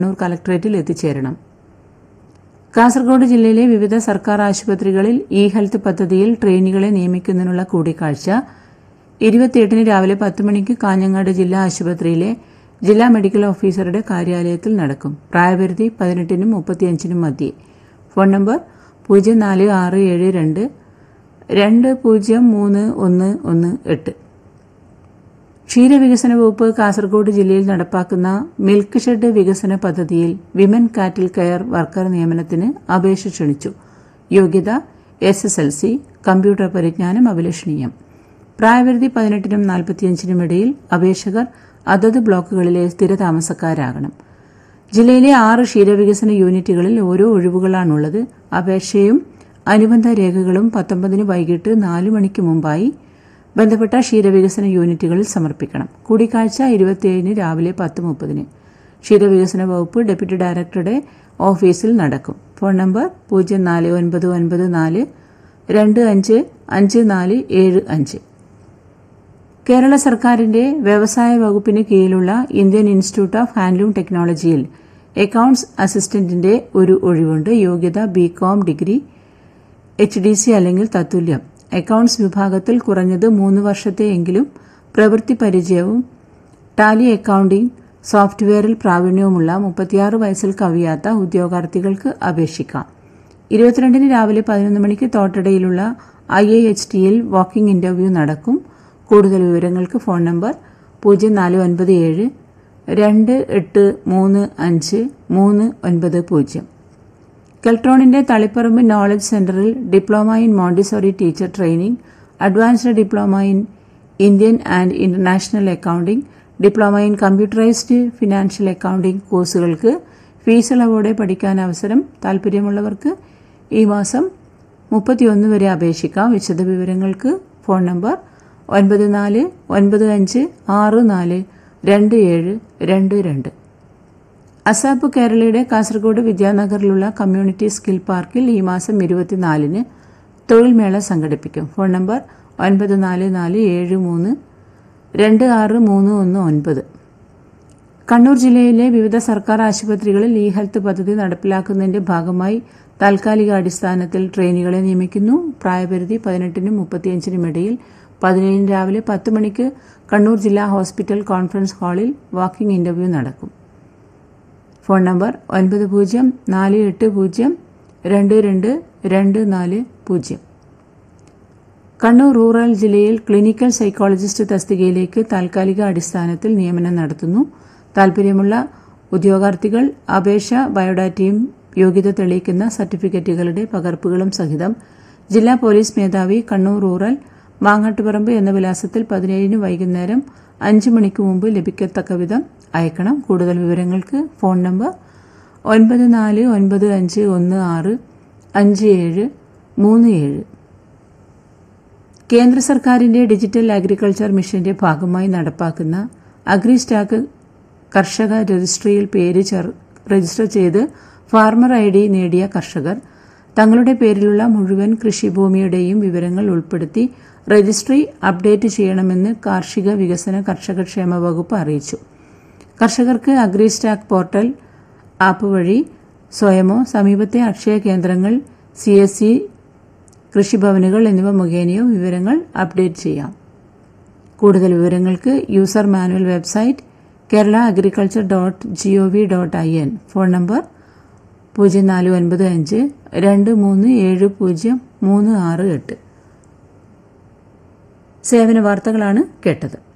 കണ്ണൂർ കലക്ടറേറ്റിൽ എത്തിച്ചേരണം കാസർഗോഡ് ജില്ലയിലെ വിവിധ സർക്കാർ ആശുപത്രികളിൽ ഇ ഹെൽത്ത് പദ്ധതിയിൽ ട്രെയിനികളെ നിയമിക്കുന്നതിനുള്ള കൂടിക്കാഴ്ച ഇരുപത്തിയെട്ടിന് രാവിലെ പത്ത് മണിക്ക് കാഞ്ഞങ്ങാട് ജില്ലാ ആശുപത്രിയിലെ ജില്ലാ മെഡിക്കൽ ഓഫീസറുടെ കാര്യാലയത്തിൽ നടക്കും പ്രായപരിധി പതിനെട്ടിനും മുപ്പത്തിയഞ്ചിനും മധ്യേ ഫോൺ നമ്പർ പൂജ്യം നാല് ആറ് ഏഴ് രണ്ട് രണ്ട് പൂജ്യം മൂന്ന് ഒന്ന് ഒന്ന് എട്ട് ക്ഷീരവികസന വകുപ്പ് കാസർഗോഡ് ജില്ലയിൽ നടപ്പാക്കുന്ന മിൽക്ക് ഷെഡ് വികസന പദ്ധതിയിൽ വിമൻ കാറ്റിൽ കെയർ വർക്കർ നിയമനത്തിന് അപേക്ഷ ക്ഷണിച്ചു യോഗ്യത S S L C computer പരിജ്ഞാനം അഭിലഷണീയം പ്രായപരിധി പതിനെട്ടിനും നാൽപ്പത്തിയഞ്ചിനും ഇടയിൽ അപേക്ഷകർ അതത് ബ്ലോക്കുകളിലെ സ്ഥിരതാമസക്കാരാകണം ജില്ലയിലെ ആറ് ക്ഷീരവികസന യൂണിറ്റുകളിൽ ഓരോ ഒഴിവുകളാണുള്ളത് അപേക്ഷയും അനുബന്ധ രേഖകളും പത്തൊമ്പതിന് വൈകിട്ട് നാല് മണിക്ക് മുമ്പായി ബന്ധപ്പെട്ട ക്ഷീരവികസന യൂണിറ്റുകളിൽ സമർപ്പിക്കണം കൂടിക്കാഴ്ച ഇരുപത്തിയേഴിന് രാവിലെ പത്ത് മുപ്പതിന് ക്ഷീരവികസന വകുപ്പ് ഡെപ്യൂട്ടി ഡയറക്ടറുടെ ഓഫീസിൽ നടക്കും ഫോൺ നമ്പർ പൂജ്യം നാല് ഒൻപത് ഒൻപത് നാല് രണ്ട് അഞ്ച് അഞ്ച് നാല് ഏഴ് അഞ്ച് കേരള സർക്കാരിന്റെ വ്യവസായ വകുപ്പിന് കീഴിലുള്ള ഇന്ത്യൻ ഇൻസ്റ്റിറ്റ്യൂട്ട് ഓഫ് ഹാൻഡ്ലൂം ടെക്നോളജിയിൽ അക്കൌണ്ട്സ് അസിസ്റ്റന്റിന്റെ ഒരു ഒഴിവുണ്ട് യോഗ്യത B com degree H D C അല്ലെങ്കിൽ തത്തുല്യം അക്കൌണ്ട്സ് വിഭാഗത്തിൽ കുറഞ്ഞത് മൂന്ന് വർഷത്തെയെങ്കിലും പ്രവൃത്തി പരിചയവും ടാലി അക്കൌണ്ടിംഗ് സോഫ്റ്റ്വെയറിൽ പ്രാവീണ്യവുമുള്ള മുപ്പത്തിയാറ് വയസ്സിൽ കവിയാത്ത ഉദ്യോഗാർത്ഥികൾക്ക് അപേക്ഷിക്കാം ഇരുപത്തിരണ്ടിന് രാവിലെ പതിനൊന്ന് മണിക്ക് തോട്ടടയിലുള്ള ഐ എ എച്ച് ടിയിൽ വാക്കിംഗ് ഇന്റർവ്യൂ നടക്കും കൂടുതൽ വിവരങ്ങൾക്ക് ഫോൺ നമ്പർ പൂജ്യം നാല് ഒൻപത് ഏഴ് രണ്ട് എട്ട് മൂന്ന് അഞ്ച് മൂന്ന് ഒൻപത് പൂജ്യം കെൽട്രോണിന്റെ Taliparamba knowledge centre diploma in Montessori teacher training advanced diploma in Indian and international accounting diploma in computerised financial accounting കോഴ്സുകൾക്ക് ഫീസ് ഇളവോടെ പഠിക്കാൻ അവസരം താൽപ്പര്യമുള്ളവർക്ക് ഈ മാസം മുപ്പത്തിയൊന്ന് വരെ അപേക്ഷിക്കാം വിശദവിവരങ്ങൾക്ക് ഫോൺ നമ്പർ ഒൻപത് നാല് ഒൻപത് അഞ്ച് ആറ് നാല് രണ്ട് ഏഴ് രണ്ട് രണ്ട് അസാപ്പ് കേരളയുടെ കാസർഗോഡ് വിദ്യാനഗറിലുള്ള കമ്മ്യൂണിറ്റി സ്കിൽ പാർക്കിൽ ഈ മാസം ഇരുപത്തിനാലിന് തൊഴിൽ മേള സംഘടിപ്പിക്കും ഫോൺ നമ്പർ ഒൻപത് നാല് നാല് ഏഴ് മൂന്ന് രണ്ട് ആറ് മൂന്ന് ഒന്ന് ഒൻപത് കണ്ണൂർ ജില്ലയിലെ വിവിധ സർക്കാർ ആശുപത്രികളിൽ ഇ ഹെൽത്ത് പദ്ധതി നടപ്പിലാക്കുന്നതിന്റെ ഭാഗമായി താൽക്കാലിക അടിസ്ഥാനത്തിൽ ട്രെയിനികളെ നിയമിക്കുന്നു പ്രായപരിധി പതിനെട്ടിനും മുപ്പത്തിയഞ്ചിനും ഇടയിൽ പതിനേഴിന് രാവിലെ പത്ത് മണിക്ക് കണ്ണൂർ ജില്ലാ ഹോസ്പിറ്റൽ കോൺഫറൻസ് ഹാളിൽ വാക്കിംഗ് ഇന്റർവ്യൂ നടക്കും ഫോൺ നമ്പർ ഒൻപത് പൂജ്യം നാല് എട്ട് പൂജ്യം രണ്ട് രണ്ട് രണ്ട് നാല് പൂജ്യം കണ്ണൂർ റൂറൽ ജില്ലയിൽ ക്ലിനിക്കൽ സൈക്കോളജിസ്റ്റ് തസ്തികയിലേക്ക് താൽക്കാലിക അടിസ്ഥാനത്തിൽ നിയമനം നടത്തുന്നു താൽപ്പര്യമുള്ള ഉദ്യോഗാർത്ഥികൾ അപേക്ഷ ബയോഡാറ്റയും യോഗ്യത തെളിയിക്കുന്ന സർട്ടിഫിക്കറ്റുകളുടെ പകർപ്പുകളും സഹിതം ജില്ലാ പോലീസ് മേധാവി കണ്ണൂർ റൂറൽ മാങ്ങാട്ടുപറമ്പ് എന്ന വിലാസത്തിൽ പതിനേഴിന് വൈകുന്നേരം അഞ്ച് മണിക്ക് മുമ്പ് ലഭിക്കത്തക്ക വിധം അയക്കണം കൂടുതൽ വിവരങ്ങൾക്ക് ഫോൺ നമ്പർ ഒൻപത് നാല് ഒൻപത് അഞ്ച് ഒന്ന് ആറ് അഞ്ച് ഏഴ് മൂന്ന് ഏഴ് കേന്ദ്ര സർക്കാരിന്റെ ഡിജിറ്റൽ അഗ്രികൾച്ചർ മിഷന്റെ ഭാഗമായി നടപ്പാക്കുന്ന അഗ്രി സ്റ്റാക്ക് കർഷക രജിസ്ട്രിയിൽ പേര് രജിസ്റ്റർ ചെയ്ത് ഫാർമർ ഐ ഡി നേടിയ കർഷകർ തങ്ങളുടെ പേരിലുള്ള മുഴുവൻ കൃഷിഭൂമിയുടെയും വിവരങ്ങൾ ഉൾപ്പെടുത്തി രജിസ്ട്രി അപ്ഡേറ്റ് ചെയ്യണമെന്ന് കാർഷിക വികസന കർഷകക്ഷേമ വകുപ്പ് അറിയിച്ചു കർഷകർക്ക് അഗ്രി സ്റ്റാക്ക് പോർട്ടൽ ആപ്പ് വഴി സ്വയമോ സമീപത്തെ അക്ഷയ കേന്ദ്രങ്ങൾ സി എസ് സി കൃഷിഭവനുകൾ എന്നിവ മുഖേനയോ വിവരങ്ങൾ അപ്ഡേറ്റ് ചെയ്യാം കൂടുതൽ വിവരങ്ങൾക്ക് user manual website Kerala agriculture dot G O V dot I N phone number പൂജ്യം നാല് ഒൻപത് അഞ്ച് രണ്ട് മൂന്ന് ഏഴ് പൂജ്യം മൂന്ന് ആറ് എട്ട് സേവന വാർത്തകളാണ് കേട്ടത്